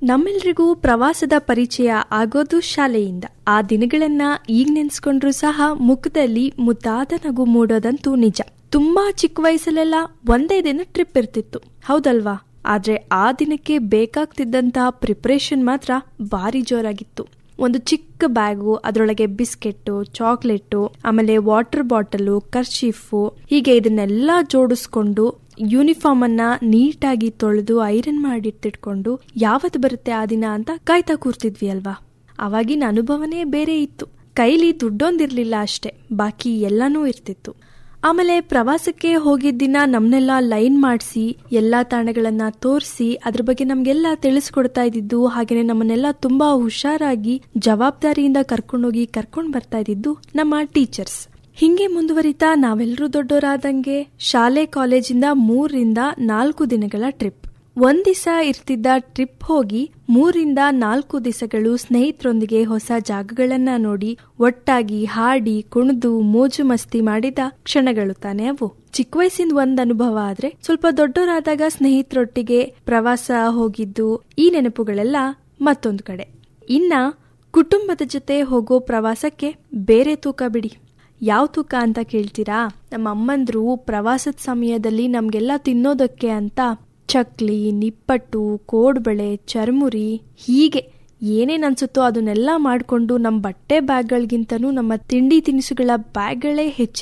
ನಮ್ಮೆಲ್ರಿಗೂ ಪ್ರವಾಸದ ಪರಿಚಯ ಆಗೋದು ಶಾಲೆಯಿಂದ ಆ ದಿನಗಳನ್ನ ಈಗ ನೆನ್ಸ್ಕೊಂಡ್ರು ಸಹ ಮುಖದಲ್ಲಿ ಮುದ್ದಾದ ನಗು ಮೂಡೋದಂತೂ ನಿಜ ತುಂಬಾ ಚಿಕ್ಕ ವಯಸ್ಸಲ್ಲೆಲ್ಲ ಒಂದೇ ದಿನ ಟ್ರಿಪ್ ಇರ್ತಿತ್ತು ಹೌದಲ್ವಾ ಆದ್ರೆ ಆ ದಿನಕ್ಕೆ ಬೇಕಾಗ್ತಿದ್ದಂತಹ ಪ್ರಿಪರೇಷನ್ ಮಾತ್ರ ಭಾರಿ ಜೋರಾಗಿತ್ತು ಒಂದು ಚಿಕ್ಕ ಬ್ಯಾಗು ಅದರೊಳಗೆ ಬಿಸ್ಕೆಟ್ಟು ಚಾಕ್ಲೇಟು ಆಮೇಲೆ ವಾಟರ್ ಬಾಟಲು ಕರ್ಚೀಫು ಹೀಗೆ ಇದನ್ನೆಲ್ಲ ಜೋಡಿಸ್ಕೊಂಡು ಯೂನಿಫಾರ್ಮ್ ಅನ್ನ ನೀಟಾಗಿ ತೊಳೆದು ಐರನ್ ಮಾಡಿಟ್ಟಿಟ್ಕೊಂಡು ಯಾವತ್ತು ಬರುತ್ತೆ ಆ ದಿನ ಅಂತ ಕಾಯ್ತಾ ಕೂರ್ತಿದ್ವಿ ಅಲ್ವಾ ಅವಾಗಿನ ಅನುಭವನೇ ಬೇರೆ ಇತ್ತು ಕೈಲಿ ದುಡ್ಡೊಂದಿರ್ಲಿಲ್ಲ ಅಷ್ಟೆ ಬಾಕಿ ಎಲ್ಲಾನೂ ಇರ್ತಿತ್ತು ಆಮೇಲೆ ಪ್ರವಾಸಕ್ಕೆ ಹೋಗಿದ್ದ ದಿನ ನಮ್ನೆಲ್ಲ ಲೈನ್ ಮಾಡಿಸಿ ಎಲ್ಲಾ ತಾಣಗಳನ್ನ ತೋರಿಸಿ ಅದ್ರ ಬಗ್ಗೆ ನಮ್ಗೆಲ್ಲ ತಿಳಿಸ್ಕೊಡ್ತಾ ಇದ್ದಿದ್ದು ಹಾಗೇನೆ ನಮ್ಮನ್ನೆಲ್ಲ ತುಂಬಾ ಹುಷಾರಾಗಿ ಜವಾಬ್ದಾರಿಯಿಂದ ಕರ್ಕೊಂಡೋಗಿ ಕರ್ಕೊಂಡ್ ಬರ್ತಾ ಇದ್ದಿದ್ದು ನಮ್ಮ ಟೀಚರ್ಸ್ ಹಿಂಗೆ ಮುಂದುವರಿತಾ ನಾವೆಲ್ಲರೂ ದೊಡ್ಡವರಾದಂಗೆ ಶಾಲೆ ಕಾಲೇಜಿಂದ ಮೂರರಿಂದ ನಾಲ್ಕು ದಿನಗಳ ಟ್ರಿಪ್ ಒಂದ್ ದಿವಸ ಇರ್ತಿದ್ದ ಟ್ರಿಪ್ ಹೋಗಿ ಮೂರಿಂದ ನಾಲ್ಕು ದಿವಸಗಳು ಸ್ನೇಹಿತರೊಂದಿಗೆ ಹೊಸ ಜಾಗಗಳನ್ನ ನೋಡಿ ಒಟ್ಟಾಗಿ ಹಾಡಿ ಕುಣಿದು ಮೋಜು ಮಸ್ತಿ ಮಾಡಿದ ಕ್ಷಣಗಳು ತಾನೇ ಅವು ಚಿಕ್ಕ ವಯಸ್ಸಿಂದ ಒಂದ್ ಅನುಭವ ಆದ್ರೆ ಸ್ವಲ್ಪ ದೊಡ್ಡವರಾದಾಗ ಸ್ನೇಹಿತರೊಟ್ಟಿಗೆ ಪ್ರವಾಸ ಹೋಗಿದ್ದು ಈ ನೆನಪುಗಳೆಲ್ಲ ಮತ್ತೊಂದು ಕಡೆ ಇನ್ನ ಕುಟುಂಬದ ಜೊತೆ ಹೋಗೋ ಪ್ರವಾಸಕ್ಕೆ ಬೇರೆ ತೂಕ ಬಿಡಿ ಯಾವ ತೂಕ ಅಂತ ಕೇಳ್ತೀರಾ ನಮ್ಮ ಅಮ್ಮಂದ್ರು ಪ್ರವಾಸದ ಸಮಯದಲ್ಲಿ ನಮ್ಗೆಲ್ಲ ತಿನ್ನೋದಕ್ಕೆ ಅಂತ ಚಕ್ಲಿ ನಿಪ್ಪಟ್ಟು ಕೋಡ್ಬಳೆ ಚರ್ಮುರಿ ಹೀಗೆ ಏನೇನ್ ಅನ್ಸುತ್ತೋ ಅದನ್ನೆಲ್ಲ ಮಾಡ್ಕೊಂಡು ನಮ್ಮ ಬಟ್ಟೆ ಬ್ಯಾಗ್ಗಳಿಗಿಂತನೂ ನಮ್ಮ ತಿಂಡಿ ತಿನಿಸುಗಳ ಬ್ಯಾಗ್ಗಳೇ ಹೆಚ್ಚಿನ